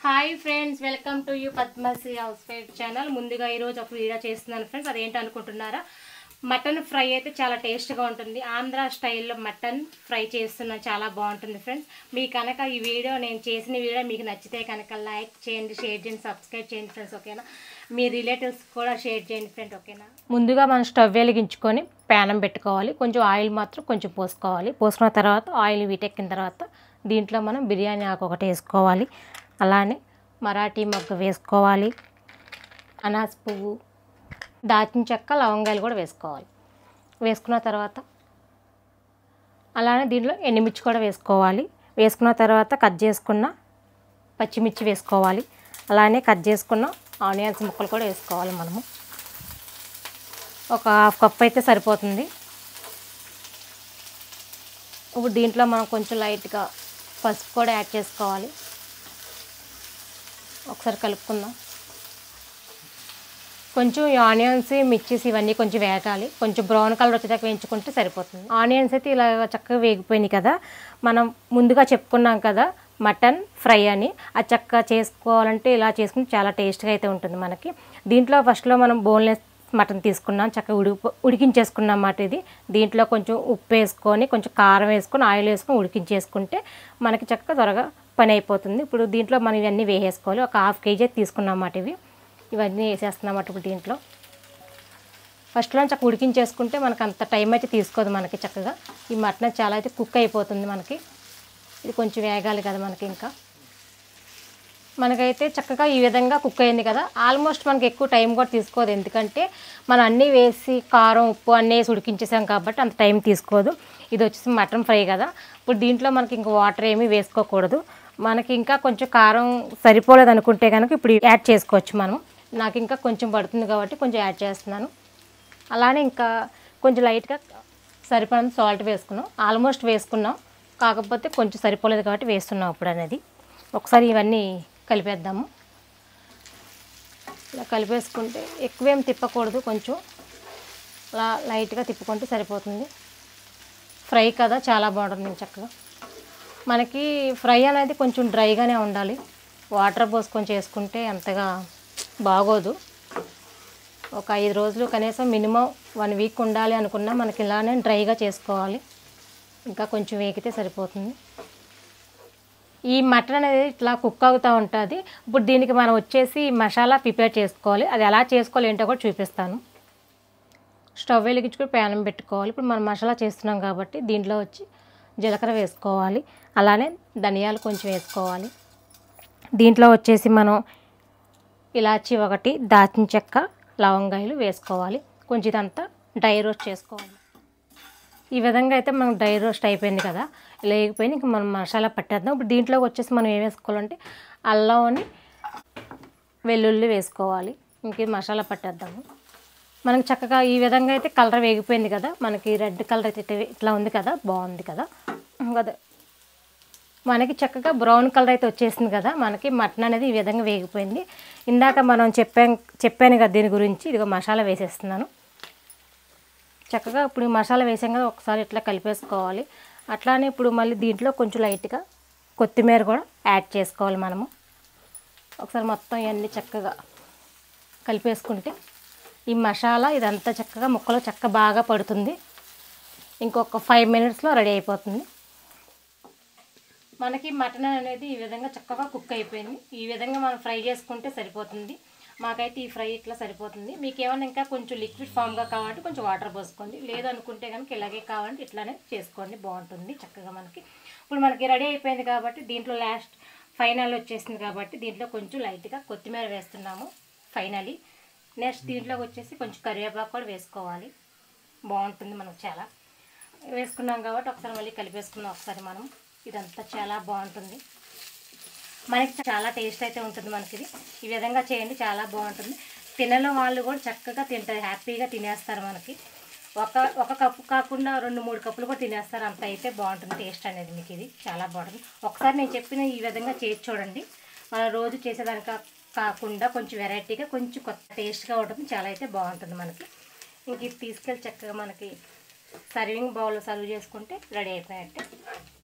hi friends welcome to you Padmashri housewife channel ముందుగా ఈరోజు ఒక వీడియో చేస్తున్నాను ఫ్రెండ్స్ అదేంటి అనుకుంటున్నారా మటన్ ఫ్రై అయితే చాలా టేస్ట్గా ఉంటుంది ఆంధ్ర స్టైల్లో మటన్ ఫ్రై చేస్తున్నాను చాలా బాగుంటుంది ఫ్రెండ్స్ మీ కనుక ఈ వీడియో నేను చేసిన వీడియో మీకు నచ్చితే కనుక లైక్ చేయండి షేర్ చేయండి సబ్స్క్రైబ్ చేయండి ఫ్రెండ్స్ ఓకేనా మీ రిలేటివ్స్ కూడా షేర్ చేయండి ఫ్రెండ్ ఓకేనా ముందుగా మనం స్టవ్ వెలిగించుకొని ప్యానం పెట్టుకోవాలి కొంచెం ఆయిల్ మాత్రం కొంచెం పోసుకోవాలి పోసుకున్న తర్వాత ఆయిల్ వీటెక్కిన తర్వాత దీంట్లో మనం బిర్యానీ ఆకు ఒకటి వేసుకోవాలి అలానే మరాఠీ మొగ్గ వేసుకోవాలి అనాస్ పువ్వు దాచిన చెక్క లవంగాయలు కూడా వేసుకోవాలి వేసుకున్న తర్వాత అలానే దీంట్లో ఎండుమిర్చి కూడా వేసుకోవాలి వేసుకున్న తర్వాత కట్ చేసుకున్న పచ్చిమిర్చి వేసుకోవాలి అలానే కట్ చేసుకున్న ఆనియన్స్ ముక్కలు కూడా వేసుకోవాలి మనము ఒక హాఫ్ కప్ అయితే సరిపోతుంది ఇప్పుడు దీంట్లో మనం కొంచెం లైట్గా పసుపు కూడా యాడ్ చేసుకోవాలి ఒకసారి కలుపుకుందాం కొంచెం ఈ ఆనియన్స్ మిర్చిస్ ఇవన్నీ కొంచెం వేగాలి కొంచెం బ్రౌన్ కలర్ వచ్చేదాకా వేయించుకుంటే సరిపోతుంది ఆనియన్స్ అయితే ఇలా చక్కగా వేగిపోయినాయి కదా మనం ముందుగా చెప్పుకున్నాం కదా మటన్ ఫ్రై అని ఆ చక్కగా చేసుకోవాలంటే ఇలా చేసుకుంటే చాలా టేస్ట్గా అయితే ఉంటుంది మనకి దీంట్లో ఫస్ట్లో మనం బోన్లెస్ మటన్ తీసుకున్నాం చక్కగా ఉడి ఉడికించేసుకున్నాం అన్నమాట ఇది దీంట్లో కొంచెం ఉప్పు వేసుకొని కొంచెం కారం వేసుకొని ఆయిల్ వేసుకొని ఉడికించేసుకుంటే మనకి చక్కగా త్వరగా పని అయిపోతుంది ఇప్పుడు దీంట్లో మనం ఇవన్నీ వేసేసుకోవాలి ఒక హాఫ్ కేజీ తీసుకున్నాం అన్నమాట ఇవి ఇవన్నీ వేసేస్తున్నాం ఇప్పుడు దీంట్లో ఫస్ట్లో చక్కగా ఉడికించేసుకుంటే మనకు అంత టైం అయితే తీసుకోదు మనకి చక్కగా ఈ మటన్ చాలా అయితే కుక్ అయిపోతుంది మనకి ఇది కొంచెం వేగాలి కదా మనకి ఇంకా మనకైతే చక్కగా ఈ విధంగా కుక్ అయింది కదా ఆల్మోస్ట్ మనకి ఎక్కువ టైం కూడా తీసుకోదు ఎందుకంటే మనం అన్నీ వేసి కారం ఉప్పు అన్నీ వేసి ఉడికించేసాం కాబట్టి అంత టైం తీసుకోదు ఇది వచ్చేసి మటన్ ఫ్రై కదా ఇప్పుడు దీంట్లో మనకి ఇంకా వాటర్ ఏమీ వేసుకోకూడదు మనకి ఇంకా కొంచెం కారం సరిపోలేదు అనుకుంటే కనుక ఇప్పుడు యాడ్ చేసుకోవచ్చు మనం నాకు ఇంకా కొంచెం పడుతుంది కాబట్టి కొంచెం యాడ్ చేస్తున్నాను అలానే ఇంకా కొంచెం లైట్గా సరిపడినంత సాల్ట్ వేసుకున్నాం ఆల్మోస్ట్ వేసుకున్నాం కాకపోతే కొంచెం సరిపోలేదు కాబట్టి వేస్తున్నాం ఇప్పుడు అనేది ఒకసారి ఇవన్నీ కలిపేద్దాము ఇలా కలిపేసుకుంటే ఎక్కువేం తిప్పకూడదు కొంచెం అలా లైట్గా తిప్పుకుంటే సరిపోతుంది ఫ్రై కదా చాలా బాగుంటుంది చక్కగా మనకి ఫ్రై అనేది కొంచెం డ్రైగానే ఉండాలి వాటర్ పోసుకొని చేసుకుంటే అంతగా బాగోదు ఒక ఐదు రోజులు కనీసం మినిమం వన్ వీక్ ఉండాలి అనుకున్నా మనకి ఇలానే డ్రైగా చేసుకోవాలి ఇంకా కొంచెం వేగితే సరిపోతుంది ఈ మటన్ అనేది ఇట్లా కుక్ అవుతూ ఉంటుంది ఇప్పుడు దీనికి మనం వచ్చేసి మసాలా ప్రిపేర్ చేసుకోవాలి అది ఎలా చేసుకోవాలి ఏంటో కూడా చూపిస్తాను స్టవ్ వెలిగించుకొని ప్యానం పెట్టుకోవాలి ఇప్పుడు మనం మసాలా చేస్తున్నాం కాబట్టి దీంట్లో వచ్చి జీలకర్ర వేసుకోవాలి అలానే ధనియాలు కొంచెం వేసుకోవాలి దీంట్లో వచ్చేసి మనం ఇలాచి ఒకటి దాచిన చెక్క లవంగాయలు వేసుకోవాలి కొంచెం ఇదంతా డ్రై రోస్ట్ చేసుకోవాలి ఈ విధంగా అయితే మనకు డ్రై రోస్ట్ అయిపోయింది కదా ఇలా వేగిపోయింది ఇంకా మనం మసాలా పట్టేద్దాం ఇప్పుడు దీంట్లోకి వచ్చేసి మనం ఏం వేసుకోవాలంటే అల్లం వెల్లుల్లి వేసుకోవాలి ఇంక ఇది మసాలా పట్టేద్దాము మనకి చక్కగా ఈ విధంగా అయితే కలర్ వేగిపోయింది కదా మనకి రెడ్ కలర్ అయితే ఇట్ట- ఇట్లా ఉంది కదా బాగుంది కదా కదా మనకి చక్కగా బ్రౌన్ కలర్ అయితే వచ్చేసింది కదా మనకి మటన్ అనేది ఈ విధంగా వేగిపోయింది ఇందాక మనం చెప్పాం చెప్పాను కదా దీని గురించి ఇదిగో మసాలా వేసేస్తున్నాను చక్కగా ఇప్పుడు ఈ మసాలా వేసాం కదా ఒకసారి ఇట్లా కలిపేసుకోవాలి అట్లానే ఇప్పుడు మళ్ళీ దీంట్లో కొంచెం లైట్గా కొత్తిమీర కూడా యాడ్ చేసుకోవాలి మనము ఒకసారి మొత్తం ఇవన్నీ చక్కగా కలిపేసుకుంటే ఈ మసాలా ఇదంతా చక్కగా ముక్కలో చక్క బాగా పడుతుంది ఇంకొక ఫైవ్ మినిట్స్లో రెడీ అయిపోతుంది మనకి మటన్ అనేది ఈ విధంగా చక్కగా కుక్ అయిపోయింది ఈ విధంగా మనం ఫ్రై చేసుకుంటే సరిపోతుంది మాకైతే ఈ ఫ్రై ఇట్లా సరిపోతుంది మీకు ఏమైనా ఇంకా కొంచెం లిక్విడ్ ఫామ్గా కావాలంటే కొంచెం వాటర్ పోసుకోండి లేదు అనుకుంటే కనుక ఇలాగే కావాలంటే ఇట్లానే చేసుకోండి బాగుంటుంది చక్కగా మనకి ఇప్పుడు మనకి రెడీ అయిపోయింది కాబట్టి దీంట్లో లాస్ట్ ఫైనల్ వచ్చేసింది కాబట్టి దీంట్లో కొంచెం లైట్గా కొత్తిమీర వేస్తున్నాము ఫైనలీ నెక్స్ట్ దీంట్లోకి వచ్చేసి కొంచెం కరివేపాకు కూడా వేసుకోవాలి బాగుంటుంది మనకు చాలా వేసుకున్నాం కాబట్టి ఒకసారి మళ్ళీ కలిపేసుకుందాం ఒకసారి మనం ఇదంతా చాలా బాగుంటుంది మనకి చాలా టేస్ట్ అయితే ఉంటుంది మనకి ఇది ఈ విధంగా చేయండి చాలా బాగుంటుంది తినని వాళ్ళు కూడా చక్కగా తింటారు హ్యాపీగా తినేస్తారు మనకి ఒక ఒక కప్పు కాకుండా రెండు మూడు కప్పులు కూడా తినేస్తారు అంత అయితే బాగుంటుంది టేస్ట్ అనేది మీకు ఇది చాలా బాగుంటుంది ఒకసారి నేను చెప్పిన ఈ విధంగా చేసి చూడండి మనం రోజు చేసేదానిక కాకుండా కొంచెం వెరైటీగా కొంచెం కొత్త టేస్ట్గా ఉంటుంది చాలా అయితే బాగుంటుంది మనకి ఇంక ఇది తీసుకెళ్ళి చక్కగా మనకి సర్వింగ్ బౌల్లో సర్వ్ చేసుకుంటే రెడీ అయిపోయినట్టే